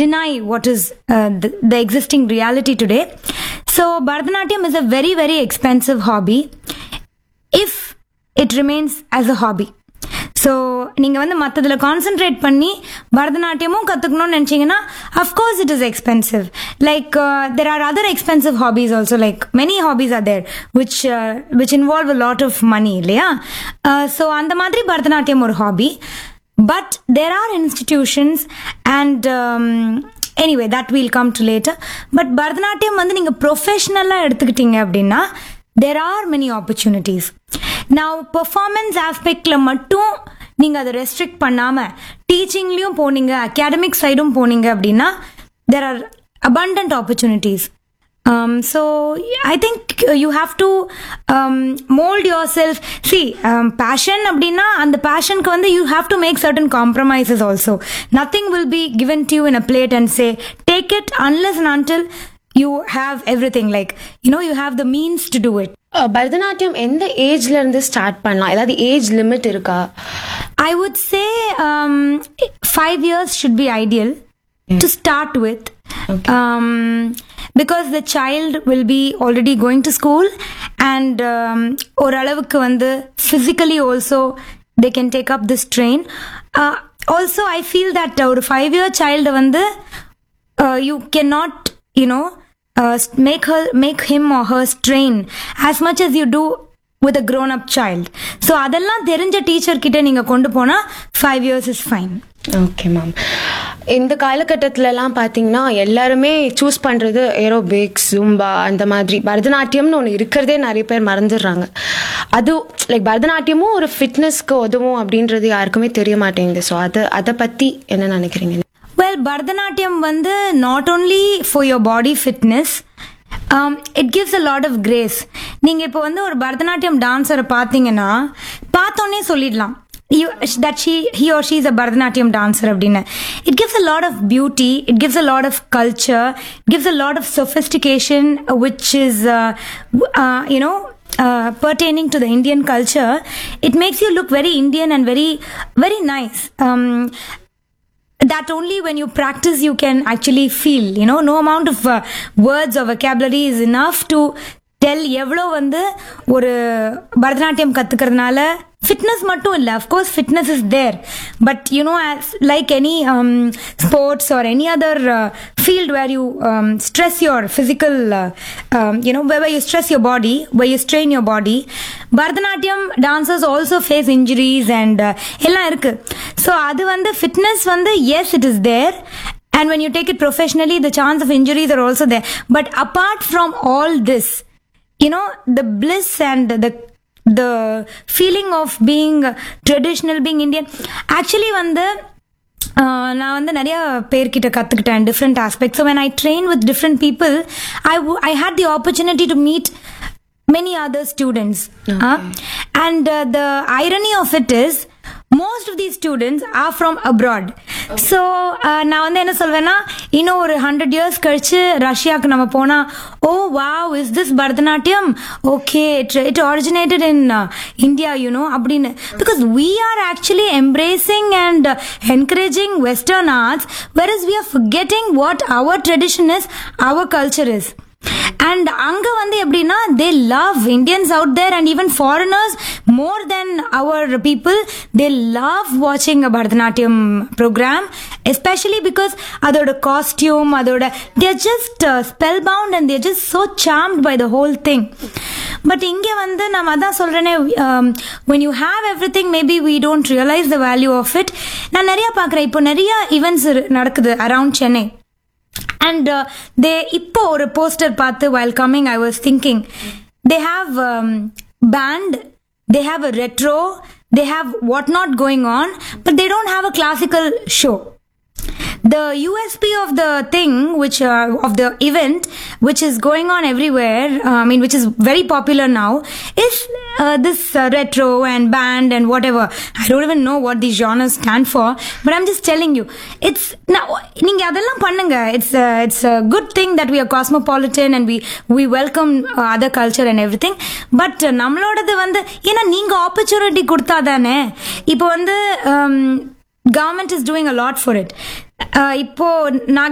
deny what is uh, the, the existing reality today. So, Bharatanatyam is a very, very expensive hobby if it remains as a hobby. So நீங்கள் வந்து மற்றதில் concentrate பண்ணி பரதநாட்டியமும் கற்றுக்கணும்னு நினச்சிங்கன்னா of course it is expensive like there are other expensive hobbies also like many hobbies are there which which involve a lot of money இல்லையா so அந்த மாதிரி பரதநாட்டியம் ஒரு hobby but there are institutions and anyway that we'll come to later but Bharatanatyam வந்து நீங்கள் ப்ரொஃபஷ்னலாக எடுத்துக்கிட்டீங்க அப்படின்னா there are many opportunities non performance ஆஸ்பெக்டில் மட்டும் நீங்கள் அதை ரெஸ்ட்ரிக்ட் பண்ணாமல் டீச்சிங்லேயும் போனீங்க அகாடமிக் சைடும் போனீங்க அப்படின்னா there are abundant opportunities um, so i think you have to um, mold yourself see um, passion அப்படின்னா அந்த பேஷனுக்கு வந்து you have to make certain compromises also nothing will be given to you in a plate and say take it unless and until you have everything like you know you have the means to do it அஹ், பரதநாட்டியம் எந்த ஏஜ்ல இருந்து start பண்ணலாம் ஏதாவது age limit இருக்கா I would say um, five years should be ideal to start with. Um, because the child will be already going to school and um, ஓரளவுக்கு வந்து physically also they can take up this train. Uh, also, I feel that ஒரு five year child வந்து uh, you cannot you know uh, make her make him or her strain as much as you do with a grown up child so அதெல்லாம் தெரிஞ்ச teacher கிட்ட நீங்க கொண்டு போனா five years is fine okay ma'am இந்த காலகட்டத்திலலாம் பார்த்தீங்கன்னா எல்லாருமே சூஸ் பண்ணுறது ஏரோபிக்ஸ் ஜும்பா அந்த மாதிரி பரதநாட்டியம்னு ஒன்று இருக்கிறதே நிறைய பேர் மறந்துடுறாங்க அது லைக் பரதநாட்டியமும் ஒரு ஃபிட்னஸ்க்கு உதவும் அப்படின்றது யாருக்குமே தெரிய மாட்டேங்குது ஸோ அதை அதை பற்றி என்ன நினைக்கிறீங்க வெல் பரதநாட்டியம் வந்து not only for your body fitness it gives a lot of grace நீங்கள் இப்போ வந்து ஒரு பரதநாட்டியம் டான்ஸரை பார்த்தீங்கன்னா பார்த்தோன்னே சொல்லிடலாம் you, that she he or she is a bharatanatyam dancer அப்படின்னு it gives a lot of beauty it gives a lot of culture it gives a lot of sophistication uh, which is uh, w- uh, you know uh, pertaining to the Indian culture, it makes you look very Indian and very, very nice. Um, that only when you practice you can actually feel you know no amount of uh, words or vocabulary is enough to tell எவ்வளோ வந்து ஒரு Bharatanatyam கற்றுக்கிறதுனால fitness மட்டும் இல்லை of course fitness is there but you know like any sports or any other field where you stress your physical you know where you stress your body where you strain your body Bharatanatyam dancers also face injuries and uh, எல்லாம் இருக்கு so அது வந்து fitness வந்து yes it is there and when you take it professionally the chance of injuries are also there but apart from all this you know the bliss and the the feeling of being traditional being indian actually வந்து uh, நான் வந்து நிறைய பேர்கிட்ட கற்றுக்கிட்டேன் different aspect so when I train with different people I I had the opportunity to meet many other students Uh, and uh, the irony of it is most of these students are from abroad so நான் வந்து என்ன சொல்வேன்னா இன்னும் ஒரு hundred years கழிச்சு ரஷ்யாவுக்கு நம்ம போனா oh wow is this Bharatanatyam okay it originated in India you know அப்படின்னு because we are actually embracing and uh, encouraging western arts whereas we are forgetting what our tradition is our culture is and அங்க வந்து எப்படின்னா they love Indians out there and even foreigners more than our people they love வாட்சிங் a Bharatanatyam program especially because அதோட costume அதோட they're just spellbound and they're just so charmed by the whole thing but இங்கே வந்து நம்ம அதான் சொல்றேனே when you have everything maybe we don't realise the value of it நான் நிறைய பார்க்குறேன் இப்போ நிறைய ஈவெண்ட்ஸ் நடக்குது around Chennai and uh, they இப்போ ஒரு போஸ்டர் பார்த்து while coming i was thinking they have um, band they have a retro they have what not going on but they don't have a classical show the USP of the thing, which uh, of the event, which is going on everywhere, uh, I mean, which is very popular now, is uh, this uh, retro and band and whatever. I don't even know what these genres stand for, but I'm just telling you, it's now. நீங்க அதெல்லாம் பண்ணுங்க it's it's a good thing that we are cosmopolitan and we we welcome uh, other culture and everything but நம்மளோடது வந்து ஏன்னா நீங்க opportunity கொடுத்தா தானே இப்போ வந்து um, government is doing a lot for it uh, இப்போ நான்